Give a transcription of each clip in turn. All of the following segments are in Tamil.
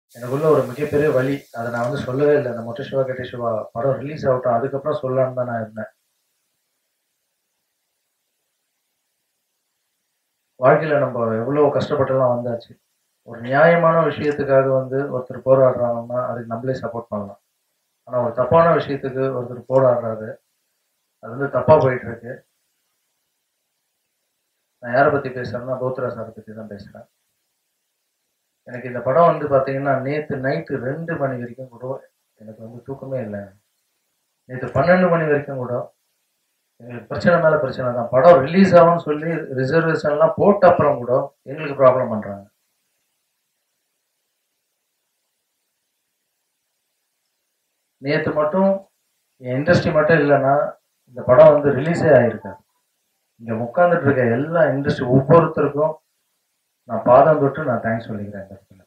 எனக்குள்ள ஒரு மிகப்பெரிய வலி அதை நான் வந்து சொல்லவே இல்லை இந்த மொட்டை சிவா கெட்ட சிவா படம் ரிலீஸ் ஆகட்டும் அதுக்கப்புறம் சொல்லலான்னு தான் நான் இருந்தேன் வாழ்க்கையில நம்ம எவ்வளவு கஷ்டப்பட்டெல்லாம் வந்தாச்சு ஒரு நியாயமான விஷயத்துக்காக வந்து ஒருத்தர் போராடுறாங்கன்னா அதுக்கு நம்மளே சப்போர்ட் பண்ணலாம் ஆனா ஒரு தப்பான விஷயத்துக்கு ஒருத்தர் போராடுறாரு அது வந்து தப்பா போயிட்டு இருக்கு நான் யாரை பத்தி பேசுறேன்னா பௌத்ரா சாரை பத்தி தான் பேசுறேன் எனக்கு இந்த படம் வந்து பாத்தீங்கன்னா நேத்து நைட்டு ரெண்டு மணி வரைக்கும் கூட எனக்கு வந்து தூக்கமே இல்லை நேற்று பன்னெண்டு மணி வரைக்கும் கூட எங்களுக்கு பிரச்சனை மேல பிரச்சனை தான் படம் ரிலீஸ் ஆகும்னு சொல்லி ரிசர்வேஷன்லாம் போட்ட அப்புறம் கூட எங்களுக்கு ப்ராப்ளம் பண்றாங்க நேற்று மட்டும் என் இண்டஸ்ட்ரி மட்டும் இல்லைன்னா இந்த படம் வந்து ரிலீஸே ஆயிருக்காது இங்க உட்காந்துட்டு இருக்க எல்லா இண்டஸ்ட்ரி ஒவ்வொருத்தருக்கும் நான் பாதம் தொட்டு நான் தேங்க்ஸ் சொல்லிக்கிறேன் இந்த இடத்துல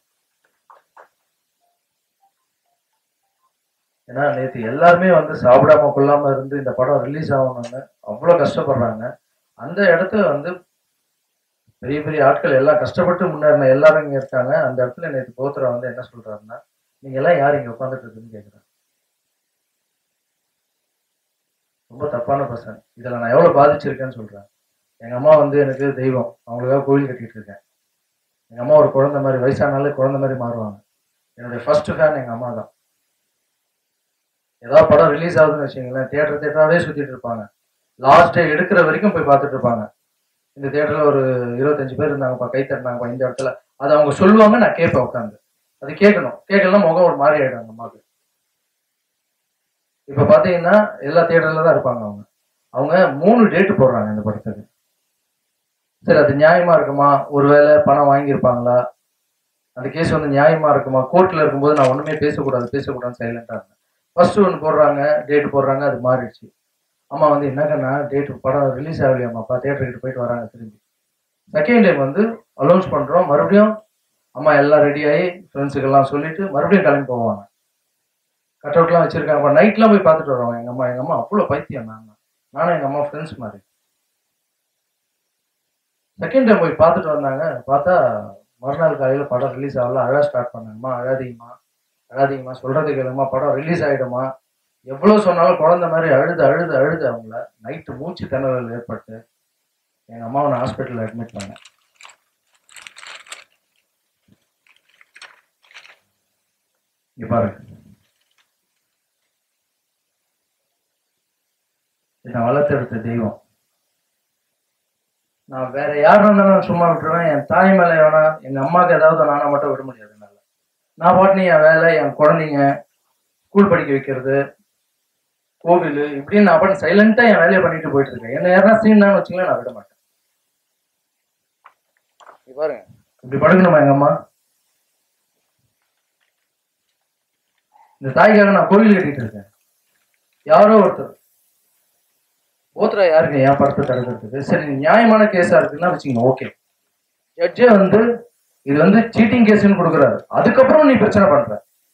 ஏன்னா நேற்று எல்லாருமே வந்து சாப்பிடாம கொள்ளாம இருந்து இந்த படம் ரிலீஸ் ஆகணும்னு அவ்வளோ கஷ்டப்படுறாங்க அந்த இடத்த வந்து பெரிய பெரிய ஆட்கள் எல்லாம் கஷ்டப்பட்டு முன்னேறின எல்லாரும் இங்க இருக்காங்க அந்த இடத்துல நேற்று போத்துரா வந்து என்ன சொல்றாருன்னா நீங்க எல்லாம் யார் இங்க உட்காந்துட்டு இருக்குன்னு கேக்குறாங்க ரொம்ப தப்பான பர்சன் இதுல நான் எவ்வளவு பாதிச்சிருக்கேன்னு சொல்றேன் எங்க அம்மா வந்து எனக்கு தெய்வம் அவங்களுக்காக கோவில் கட்டிட்டு இருக்கேன் எங்க அம்மா ஒரு குழந்தை மாதிரி வயசானாலே குழந்தை மாதிரி மாறுவாங்க என்னுடைய ஃபர்ஸ்ட் ஃபேன் எங்க அம்மா தான் ஏதாவது படம் ரிலீஸ் ஆகுதுன்னு வச்சுங்களேன் தியேட்டர் தியேட்டராகவே சுத்திட்டு இருப்பாங்க லாஸ்ட் டே எடுக்கிற வரைக்கும் போய் பார்த்துட்டு இருப்பாங்க இந்த தியேட்டர்ல ஒரு இருபத்தஞ்சு பேர் இருந்தாங்கப்பா கை தட்டினாங்கப்பா இந்த இடத்துல அது அவங்க சொல்லுவாங்க நான் கேட்பேன் உட்காந்து அது கேட்கணும் கேட்கலாம் முகம் ஒரு மாதிரி ஆயிடும் அந்த அம்மாவுக்கு இப்ப பாத்தீங்கன்னா எல்லா தியேட்டர்ல தான் இருப்பாங்க அவங்க அவங்க மூணு டேட் போடுறாங்க இந்த படத்துக்கு சரி அது நியாயமா இருக்குமா ஒருவேளை பணம் வாங்கியிருப்பாங்களா அந்த கேஸ் வந்து நியாயமா இருக்குமா கோர்ட்ல இருக்கும்போது நான் ஒண்ணுமே பேசக்கூடாது பேசக்கூடாதுன்னு சைலண்டா இருந்தேன் ஃபர்ஸ்ட் ஒன்று போடுறாங்க டேட் போடுறாங்க அது மாறிடுச்சு அம்மா வந்து என்னக்கண்ணா டேட் படம் ரிலீஸ் ஆகலையாமாப்பா தேட்டருக்கு போயிட்டு வராங்க திரும்பி செகண்ட் டைம் வந்து அலௌன்ஸ் பண்றோம் மறுபடியும் அம்மா எல்லாம் ரெடி ஆகி ஃப்ரெண்ட்ஸுக்கெல்லாம் சொல்லிட்டு மறுபடியும் கிளம்பி போவாங்க கட் அவுட்லாம் வச்சிருக்காங்க நைட்லாம் போய் பார்த்துட்டு வருவாங்க எங்க அம்மா எங்க அம்மா அவ்வளோ பைத்தியம் நான் நானும் எங்க அம்மா ஃப்ரெண்ட்ஸ் மாதிரி செகண்ட் டைம் போய் பார்த்துட்டு வந்தாங்க பார்த்தா மறுநாள் காலையில படம் ரிலீஸ் ஆகல அழ ஸ்டார்ட் பண்ணாங்கம்மா அழாதீங்கம்மா அழாதீங்கம்மா சொல்றது கேளுங்கம்மா படம் ரிலீஸ் ஆயிடுமா எவ்வளவு சொன்னாலும் குழந்தை மாதிரி அழுது அழுது அழுது அவங்கள நைட்டு மூச்சு திணறல் ஏற்பட்டு எங்க அம்மாவை நான் ஹாஸ்பிட்டல் அட்மிட் பண்ணேன் இங்க பாருங்க என்னை வளர்த்தெடுத்த தெய்வம் நான் வேற யார் இருந்தாலும் நான் சும்மா விட்டுருவேன் என் தாய் மேல வேணா எங்க அம்மாவுக்கு ஏதாவது நானா மட்டும் விட முடியாது என்னால நான் பாட்டு என் வேலை என் குழந்தைங்க ஸ்கூல் படிக்க வைக்கிறது கோவில் இப்படின்னு நான் பாட்டு சைலண்டா என் வேலையை பண்ணிட்டு போயிட்டு இருக்கேன் என்ன யாரா சீன் வச்சுங்களேன் நான் விட மாட்டேன் இங்க பாருங்க இப்படி படுக்கணுமா எங்க அம்மா இந்த தாய்க்காக நான் கோவில் கட்டிட்டு இருக்கேன் யாரோ ஒருத்தர் ஓத்ரா யாருங்க என் படத்தை தடுக்கிறதுக்கு சரி நியாயமான கேஸா இருக்குன்னா வச்சுங்க ஓகே ஜட்ஜே வந்து இது வந்து சீட்டிங் கேஸ்னு கொடுக்குறாரு அதுக்கப்புறம் நீ பிரச்சனை பண்ற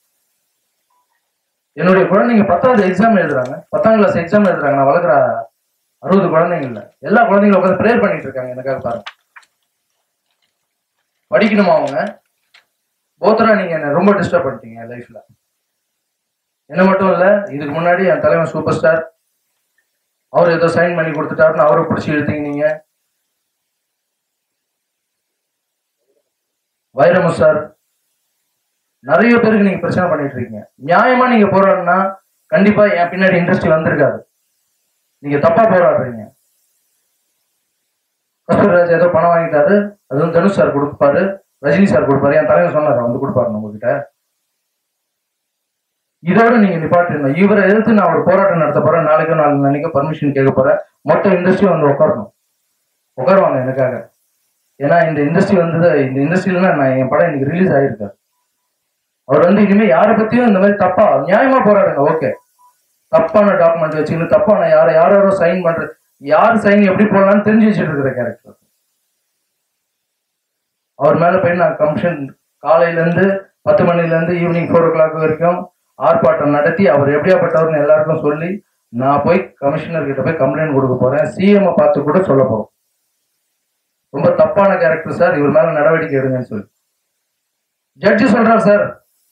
என்னுடைய குழந்தைங்க பத்தாவது எக்ஸாம் எழுதுறாங்க பத்தாம் கிளாஸ் எக்ஸாம் எழுதுறாங்க நான் வளர்க்குற அறுபது குழந்தைங்க இல்ல எல்லா குழந்தைங்களும் உட்காந்து ப்ரேயர் பண்ணிட்டு இருக்காங்க எனக்காக பாருங்க படிக்கணுமா அவங்க போத்தரா நீங்க என்ன ரொம்ப டிஸ்டர்ப் பண்ணிட்டீங்க என் லைஃப்ல என்ன மட்டும் இல்ல இதுக்கு முன்னாடி என் தலைவன் சூப்பர் ஸ்டார் அவர் ஏதோ சைன் பண்ணி கொடுத்துட்டாருன்னு அவரை பிடிச்சி இழுத்தீங்க நீங்க வைரமு சார் நிறைய பேருக்கு நீங்க பிரச்சனை பண்ணிட்டு இருக்கீங்க நியாயமா நீங்க போராடினா கண்டிப்பா என் பின்னாடி இண்டஸ்ட்ரி வந்திருக்காது நீங்க தப்பா போராடுறீங்க கஸ்தூர்ராஜ் ஏதோ பணம் வாங்கிட்டாரு அது வந்து தனுஷ் சார் கொடுப்பாரு ரஜினி சார் கொடுப்பாரு என் தலைவர் சொன்னார் வந்து கொடுப்பாரு உங்ககிட்ட இதோட நீங்க நிப்பாட்டிருந்தோம் இவரை எதிர்த்து நான் ஒரு போராட்டம் நடத்த போறேன் நாளைக்கோ நாலு நாளைக்கோ பர்மிஷன் கேட்க போறேன் மொத்த இண்டஸ்ட்ரி வந்து உட்காரணும் உட்காருவாங்க எனக்காக ஏன்னா இந்த இண்டஸ்ட்ரி வந்தது இந்த இண்டஸ்ட்ரியில நான் என் படம் இன்னைக்கு ரிலீஸ் ஆயிருக்காரு அவர் வந்து இனிமே யாரை பத்தியும் இந்த மாதிரி தப்பா நியாயமா போராடுங்க ஓகே தப்பான டாக்குமெண்ட் வச்சுக்கிட்டு தப்பான யார யாரோ சைன் பண்றது யார் சைன் எப்படி போடலாம்னு தெரிஞ்சு வச்சுட்டு இருக்கிற கேரக்டர் அவர் மேல போய் நான் கமிஷன் காலையில இருந்து பத்து மணில இருந்து ஈவினிங் ஃபோர் ஓ கிளாக் வரைக்கும் ஆர்ப்பாட்டம் நடத்தி அவர் எப்படியாப்பட்டவர்னு எல்லாருக்கும் சொல்லி நான் போய் கமிஷனர் கிட்ட போய் கம்ப்ளைண்ட் கொடுக்க போறேன் சிஎம் பார்த்து கூட சொல்ல போறோம் ரொம்ப தப்பான கேரக்டர் சார் இவர் மேல நடவடிக்கை எடுங்கன்னு சொல்லி ஜட்ஜி சொல்றார் சார்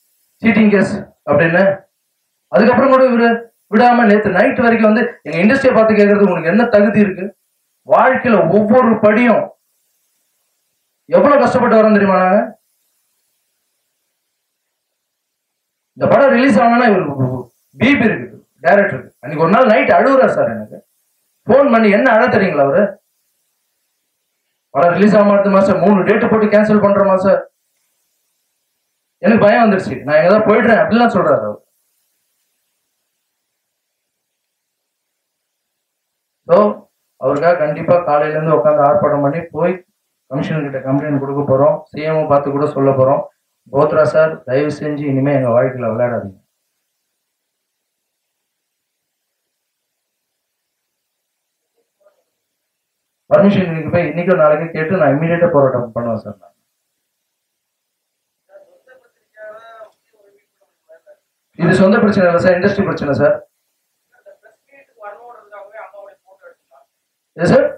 சீட்டிங் கேஸ் அப்படின்னு அதுக்கப்புறம் கூட இவரு விடாம நேத்து நைட் வரைக்கும் வந்து எங்க இண்டஸ்ட்ரியை பார்த்து கேட்கறது உங்களுக்கு என்ன தகுதி இருக்கு வாழ்க்கையில ஒவ்வொரு படியும் எவ்வளவு கஷ்டப்பட்டு வரோம் தெரியுமா நாங்க இந்த படம் ரிலீஸ் ஆகணும்னா இவருக்கு பிபி இருக்கு டைரக்டருக்கு அன்னைக்கு ஒரு நாள் நைட் அழுகுறாரு சார் எனக்கு ஃபோன் பண்ணி என்ன அழ தெரியுங்களா அவரு படம் ரிலீஸ் ஆக அடுத்த மாசம் மூணு டேட்டு போட்டு கேன்சல் பண்ற மாசம் எனக்கு பயம் வந்துருச்சு நான் எங்க தான் போயிடுறேன் அப்படிலாம் சொல்றாரு அவர் ஸோ அவருக்காக கண்டிப்பா காலையில இருந்து உட்காந்து ஆர்ப்பாட்டம் பண்ணி போய் கமிஷனர் கிட்ட கம்ப்ளைண்ட் கொடுக்க போறோம் சிஎம் பார்த்து கூட சொல்ல போறோம் போத்ரா சார் தயவு செஞ்சு இனிமே எங்க வாழ்க்கையில விளையாடாதீங்க பர்மிஷன் இன்னைக்கு போய் இன்னைக்கோ நாளைக்கு கேட்டு நான் இமீடியட்டா போராட்டம் பண்ணுவேன் சார் நான் இது சொந்த பிரச்சனை இல்லை சார் இண்டஸ்ட்ரி பிரச்சனை சார் எது சார்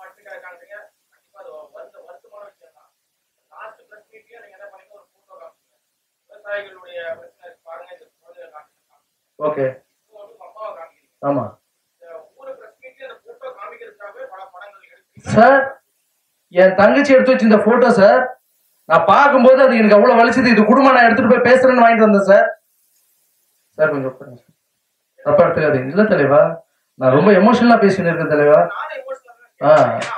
ஓகே ஆமா சார் என் தங்கச்சி எடுத்து வச்சு இந்த போட்டோ சார் நான் பார்க்கும்போது அது எனக்கு அவ்வளவு வலிச்சது இது குடும்பம் நான் எடுத்துட்டு போய் பேசுறேன்னு வாங்கிட்டு வந்தேன் சார் சார் கொஞ்சம் உட்காருங்க சார். தப்பா எடுத்துக்காதீங்க இல்ல தலைவா நான் ரொம்ப எமோஷனலா பேசின்னு இருக்கேன் தலைவா ஆ.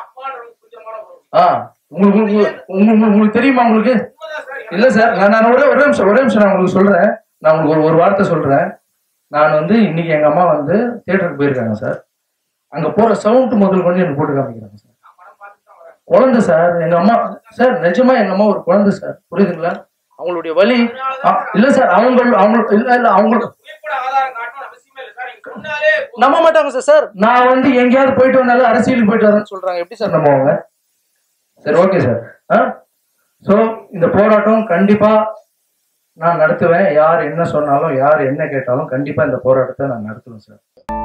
ஆ உங்களுக்கு உங்களுக்கு உங்களுக்கு உங்களுக்கு தெரியுமா உங்களுக்கு இல்ல சார் நான் நான் ஒரே ஒரே நிமிஷம் ஒரே நிமிஷம் நான் உங்களுக்கு சொல்றேன் நான் உங்களுக்கு ஒரு ஒரு வார்த்தை சொல்றேன் நான் வந்து இன்னைக்கு எங்க அம்மா வந்து தியேட்டருக்கு போயிருக்காங்க சார் அங்க போற சவுண்ட் முதல் கொண்டு எனக்கு போட்டு காமிக்கிறாங்க சார் குழந்தை சார் எங்க அம்மா சார் நிஜமா எங்க அம்மா ஒரு குழந்தை சார் புரியுதுங்களா அவங்களுடைய வலி ஆ, இல்ல சார் அவங்க அவங்க இல்ல இல்ல அவங்க நம்ப மாட்டாங்க சார் சார் நான் வந்து எங்கேயாவது போயிட்டு வந்தாலும் அரசியலுக்கு போயிட்டு வரேன்னு சொல்றாங்க எப்படி சார் நம்புவாங்க சரி ஓகே சார் ஆ ஸோ இந்த போராட்டம் கண்டிப்பா நான் நடத்துவேன் யார் என்ன சொன்னாலும் யார் என்ன கேட்டாலும் கண்டிப்பா இந்த போராட்டத்தை நான் நடத்துவேன் சார்